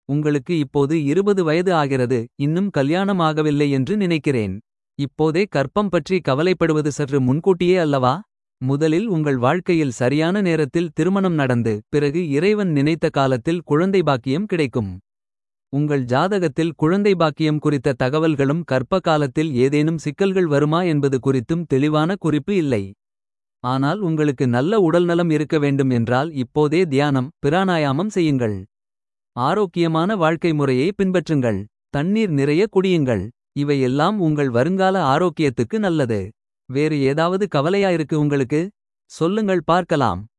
உங்களுக்கு இப்போது 20 வயது ஆகிறது இன்னும் கல்யாணம் ஆகவில்லை என்று நினைக்கிறேன். இப்போதே கற்பம் பற்றி கவலைப்படுவது சற்று முன்கூட்டியே அல்லவா. முதலில் உங்கள் வாழ்க்கையில் சரியான நேரத்தில் திருமணம் நடந்து. பிறகு இறைவன் நினைத்த காலத்தில் குழந்தை பாக்கியம் கிடைக்கும். உங்கள் ஜாதகத்தில் குழந்தை பாக்கியம் குறித்த தகவல்களும் கர்ப்ப காலத்தில் ஏதேனும் சிக்கல்கள் வருமா என்பது குறித்தும் தெளிவான குறிப்பு இல்லை. ஆனால் உங்களுக்கு நல்ல உடல்நலம் இருக்க வேண்டும் என்றால் இப்போதே தியானம் பிராணாயாமம் செய்யுங்கள். ஆரோக்கியமான வாழ்க்கை முறையை பின்பற்றுங்கள். தண்ணீர் நிறைய குடியுங்கள். இவை எல்லாம் உங்கள் வருங்கால ஆரோக்கியத்துக்கு நல்லது. வேறு ஏதாவது கவலையா இருக்கு உங்களுக்கு சொல்லுங்கள் பார்க்கலாம்.